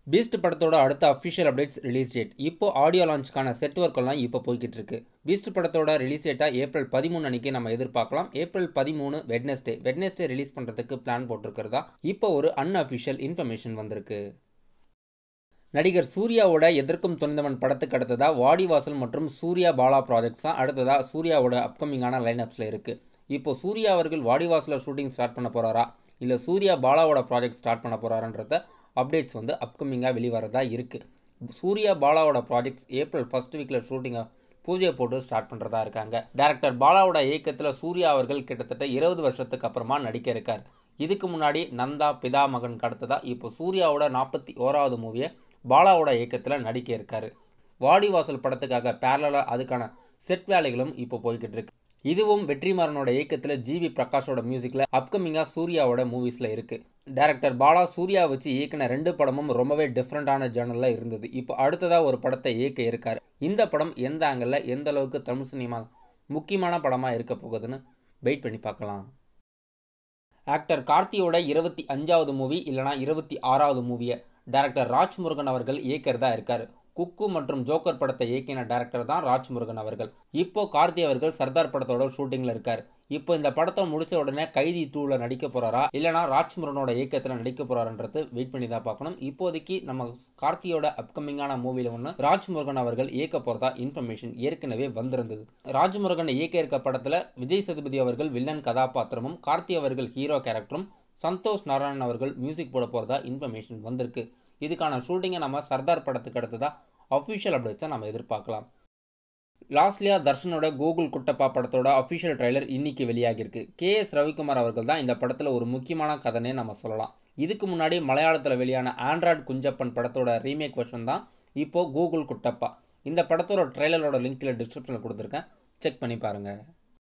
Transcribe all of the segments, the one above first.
Beast படத்தோட அடுத்த official updates release date இப்போ ஆடியோ லான்ச்சுக்கான செட் ஒர்க் எல்லாம் இப்போ போய்கிட்டு இருக்கு பீஸ்ட் படத்தோட ரிலீஸ் டேட்டாக ஏப்ரல் பதிமூணு அன்னைக்கு நம்ம எதிர்பார்க்கலாம் ஏப்ரல் பதிமூணு வெட்னஸ்டே வெட்னஸ்டே ரிலீஸ் பண்ணுறதுக்கு பிளான் போட்டிருக்கிறதா இப்போ ஒரு அன்அஃபிஷியல் இன்ஃபர்மேஷன் வந்திருக்கு நடிகர் சூர்யாவோட எதற்கும் துணிந்தவன் படத்துக்கு அடுத்ததா வாடிவாசல் மற்றும் சூர்யா பாலா ப்ராஜெக்ட்ஸ் தான் அடுத்ததா சூர்யாவோட அப்கமிங்கான லைனப்ஸில் இருக்கு இப்போ சூர்யா அவர்கள் வாடிவாசலில் ஷூட்டிங் ஸ்டார்ட் பண்ண போறாரா இல்லை சூர்யா பாலாவோட ப்ராஜெக்ட் ஸ்டார்ட் பண்ண போறாருன்றத அப்டேட்ஸ் வந்து அப்கமிங்காக வெளிவரதா இருக்குது சூர்யா பாலாவோட ப்ராஜெக்ட்ஸ் ஏப்ரல் ஃபர்ஸ்ட் வீக்கில் ஷூட்டிங்கை பூஜையை போட்டு ஸ்டார்ட் பண்ணுறதா இருக்காங்க டேரக்டர் பாலாவோட இயக்கத்தில் சூர்யா அவர்கள் கிட்டத்தட்ட இருபது வருஷத்துக்கு அப்புறமா நடிக்க இருக்கார் இதுக்கு முன்னாடி நந்தா பிதா மகன் அடுத்ததா இப்போ சூர்யாவோட நாற்பத்தி ஓராவது மூவியை பாலாவோட இயக்கத்தில் நடிக்க இருக்காரு வாடிவாசல் படத்துக்காக பேரலாக அதுக்கான செட் வேலைகளும் இப்போ போய்கிட்டு இருக்கு இதுவும் வெற்றிமாறனோட இயக்கத்தில் ஜிவி பிரகாஷோட மியூசிக்கில் அப்கமிங்காக சூர்யாவோட மூவிஸில் இருக்குது டேரக்டர் பாலா சூர்யா வச்சு இயக்கின ரெண்டு படமும் ரொம்பவே டிஃப்ரெண்ட்டான ஜேர்னலில் இருந்தது இப்போ அடுத்ததாக ஒரு படத்தை இயக்க இருக்கார் இந்த படம் எந்த ஆங்கிளில் எந்த அளவுக்கு தமிழ் சினிமா முக்கியமான படமாக இருக்க போகுதுன்னு வெயிட் பண்ணி பார்க்கலாம் ஆக்டர் கார்த்தியோட இருபத்தி அஞ்சாவது மூவி இல்லைனா இருபத்தி ஆறாவது மூவியை டேரக்டர் ராஜ்முருகன் அவர்கள் இயக்கிறதா இருக்கார் குக்கு மற்றும் ஜோக்கர் படத்தை இயக்கின டேரக்டர் தான் ராஜ்முருகன் அவர்கள் இப்போ கார்த்தி அவர்கள் சர்தார் படத்தோட ஷூட்டிங்கில் இருக்கார் இப்போ இந்த படத்தை முடிச்ச உடனே கைதி டூல நடிக்க போறாரா இல்லைனா ராஜ்முருகனோட இயக்கத்தில் நடிக்க போறாருன்றது வெயிட் பண்ணி தான் பார்க்கணும் இப்போதைக்கு நம்ம கார்த்தியோட அப்கமிங்கான மூவில ஒன்று ராஜ்முருகன் அவர்கள் இயக்க போறதா இன்ஃபர்மேஷன் ஏற்கனவே வந்திருந்தது ராஜ்முருகன் இயக்க இருக்க படத்துல விஜய் சேதுபதி அவர்கள் வில்லன் கதாபாத்திரமும் கார்த்தி அவர்கள் ஹீரோ கேரக்டரும் சந்தோஷ் நாராயணன் அவர்கள் மியூசிக் போட போறதா இன்ஃபர்மேஷன் வந்திருக்கு இதுக்கான ஷூட்டிங்கை நம்ம சர்தார் படத்துக்கு அடுத்ததா அஃபிஷியல் அப்டேட்ஸை நம்ம எதிர்பார்க்கலாம் லாஸ்ட்லியா தர்ஷனோட கூகுள் குட்டப்பா படத்தோட அஃபிஷியல் ட்ரைலர் இன்னைக்கு வெளியாகிருக்கு கே எஸ் ரவிக்குமார் அவர்கள் தான் இந்த படத்தில் ஒரு முக்கியமான கதனே நம்ம சொல்லலாம் இதுக்கு முன்னாடி மலையாளத்தில் வெளியான ஆண்ட்ராய்டு குஞ்சப்பன் படத்தோட ரீமேக் வெர்ஷன் தான் இப்போ கூகுள் குட்டப்பா இந்த படத்தோட ட்ரைலரோட லிங்க்கில் டிஸ்கிரிப்ஷனில் கொடுத்துருக்கேன் செக் பண்ணி பாருங்கள்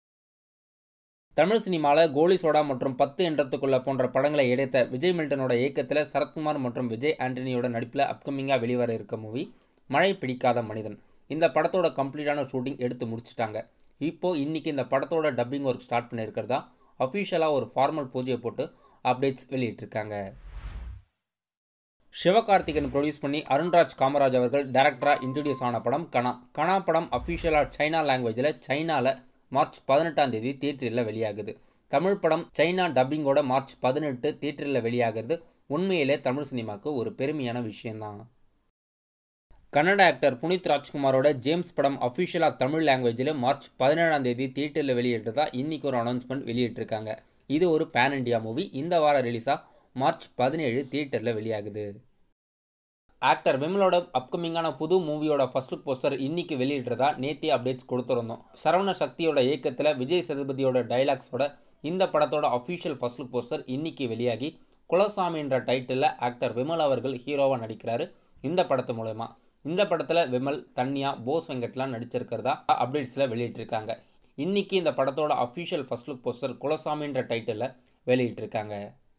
தமிழ் சினிமாவில் கோலி சோடா மற்றும் பத்து என்றத்துக்குள்ள போன்ற படங்களை எடுத்த விஜய் மில்டனோட இயக்கத்தில் சரத்குமார் மற்றும் விஜய் ஆண்டனியோட நடிப்பில் அப்கமிங்காக வெளிவர இருக்க மூவி மழை பிடிக்காத மனிதன் இந்த படத்தோட கம்ப்ளீட்டான ஷூட்டிங் எடுத்து முடிச்சிட்டாங்க இப்போ இன்னைக்கு இந்த படத்தோட டப்பிங் ஒர்க் ஸ்டார்ட் பண்ணியிருக்கிறதா அஃபிஷியலாக ஒரு ஃபார்மல் பூஜையை போட்டு அப்டேட்ஸ் வெளியிட்டிருக்காங்க சிவகார்த்திகன் ப்ரொடியூஸ் பண்ணி அருண்ராஜ் காமராஜ் அவர்கள் டேரக்டராக இன்ட்ரடியூஸ் ஆன படம் கனா கனா படம் அஃபிஷியலாக சைனா லாங்குவேஜில் சைனாவில் மார்ச் பதினெட்டாம் தேதி தியேட்டரில் வெளியாகுது தமிழ் படம் சைனா டப்பிங்கோட மார்ச் பதினெட்டு தியேட்டரில் வெளியாகிறது உண்மையிலே தமிழ் சினிமாவுக்கு ஒரு பெருமையான விஷயம்தான் கன்னட ஆக்டர் புனித் ராஜ்குமாரோட ஜேம்ஸ் படம் அஃபிஷியலாக தமிழ் லாங்குவேஜில் மார்ச் பதினேழாம் தேதி தியேட்டரில் வெளியிட்டதா இன்னைக்கு ஒரு அனௌன்ஸ்மெண்ட் வெளியிட்டிருக்காங்க இது ஒரு பேன் இண்டியா மூவி இந்த வாரம் ரிலீஸாக மார்ச் பதினேழு தியேட்டரில் வெளியாகுது ஆக்டர் விமலோட அப்கமிங்கான புது மூவியோட ஃபர்ஸ்ட் போஸ்டர் இன்னைக்கு வெளியிடுறதா நேத்திய அப்டேட்ஸ் கொடுத்துருந்தோம் சரவண சக்தியோட இயக்கத்தில் விஜய் சேதுபதியோட டைலாக்ஸோட இந்த படத்தோட அஃபிஷியல் ஃபர்ஸ்ட் போஸ்டர் இன்னைக்கு வெளியாகி குலசாமி என்ற டைட்டிலில் ஆக்டர் விமல் அவர்கள் ஹீரோவாக நடிக்கிறாரு இந்த படத்து மூலயமா இந்த படத்தில் விமல் தன்யா போஸ் வெங்கட்லாம் நடிச்சிருக்கிறதா அப்டேட்ஸில் வெளியிட்டிருக்காங்க இன்னைக்கு இந்த படத்தோட அஃபிஷியல் ஃபர்ஸ்ட் லுக் போஸ்டர் குலசாமின்ற டைட்டிலில் வெளியிட்டிருக்காங்க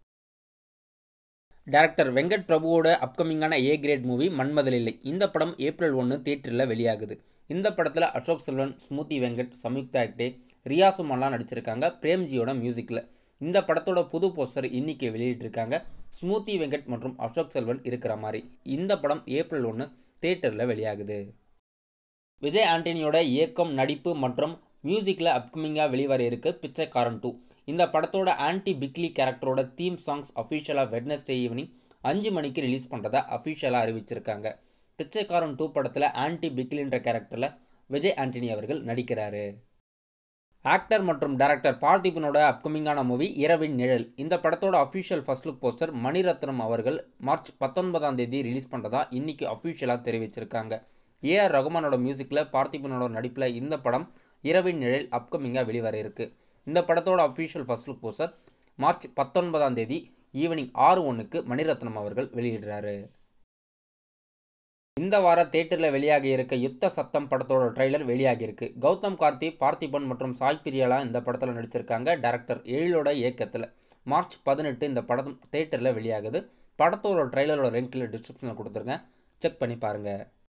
டேரக்டர் வெங்கட் பிரபுவோட அப்கமிங்கான ஏ கிரேட் மூவி மன்மதல் இல்லை இந்த படம் ஏப்ரல் ஒன்று தியேட்டரில் வெளியாகுது இந்த படத்தில் அசோக் செல்வன் ஸ்மூதி வெங்கட் சம்யுக்தா ஆக்டே ரியா சுமன்லாம் நடிச்சிருக்காங்க பிரேம்ஜியோட மியூசிக்கில் இந்த படத்தோட புது போஸ்டர் இன்னைக்கு வெளியிட்டிருக்காங்க ஸ்மூதி வெங்கட் மற்றும் அசோக் செல்வன் இருக்கிற மாதிரி இந்த படம் ஏப்ரல் ஒன்று தியேட்டரில் வெளியாகுது விஜய் ஆண்டனியோட இயக்கம் நடிப்பு மற்றும் மியூசிக்கில் அப்கமிங்காக வெளிவர இருக்கு பிச்சைக்காரன் டூ இந்த படத்தோட ஆன்டி பிக்லி கேரக்டரோட தீம் சாங்ஸ் அஃபிஷியலாக வெட்னஸ்டே ஈவினிங் அஞ்சு மணிக்கு ரிலீஸ் பண்ணுறதா அஃபிஷியலாக அறிவிச்சிருக்காங்க பிச்சைக்காரன் டூ படத்தில் ஆன்டி பிக்லின்ற கேரக்டரில் விஜய் ஆண்டனி அவர்கள் நடிக்கிறாரு ஆக்டர் மற்றும் டைரக்டர் பார்த்திபனோட அப்கமிங்கான மூவி இரவின் நிழல் இந்த படத்தோட official first look poster Mani Ratnam அவர்கள் மார்ச் பத்தொன்பதாம் தேதி ரிலீஸ் பண்ணுறதா இன்னைக்கு அஃபிஷியலாக தெரிவிச்சிருக்காங்க ஏஆர் ரகுமானோட மியூசிக்கில் பார்த்திபனோட நடிப்பில் இந்த படம் இரவின் நிழல் அப்கமிங்காக வெளிவர இருக்கு இந்த படத்தோட official first look poster March பத்தொன்பதாம் தேதி ஈவினிங் ஆறு ஒன்றுக்கு மணிரத்னம் அவர்கள் வெளியிடுறாரு இந்த வார தேட்டரில் வெளியாகி இருக்க யுத்த சத்தம் படத்தோட ட்ரைலர் வெளியாகி இருக்கு கௌதம் கார்த்தி பார்த்திபன் மற்றும் சாய் பிரியாலா இந்த படத்தில் நடிச்சிருக்காங்க டேரக்டர் எழிலோட இயக்கத்தில் மார்ச் பதினெட்டு இந்த படம் தேட்டரில் வெளியாகுது படத்தோட ட்ரைலரோட லிங்க்கில் டிஸ்கிரிப்ஷனில் கொடுத்துருக்கேன் செக் பண்ணி பாருங்கள்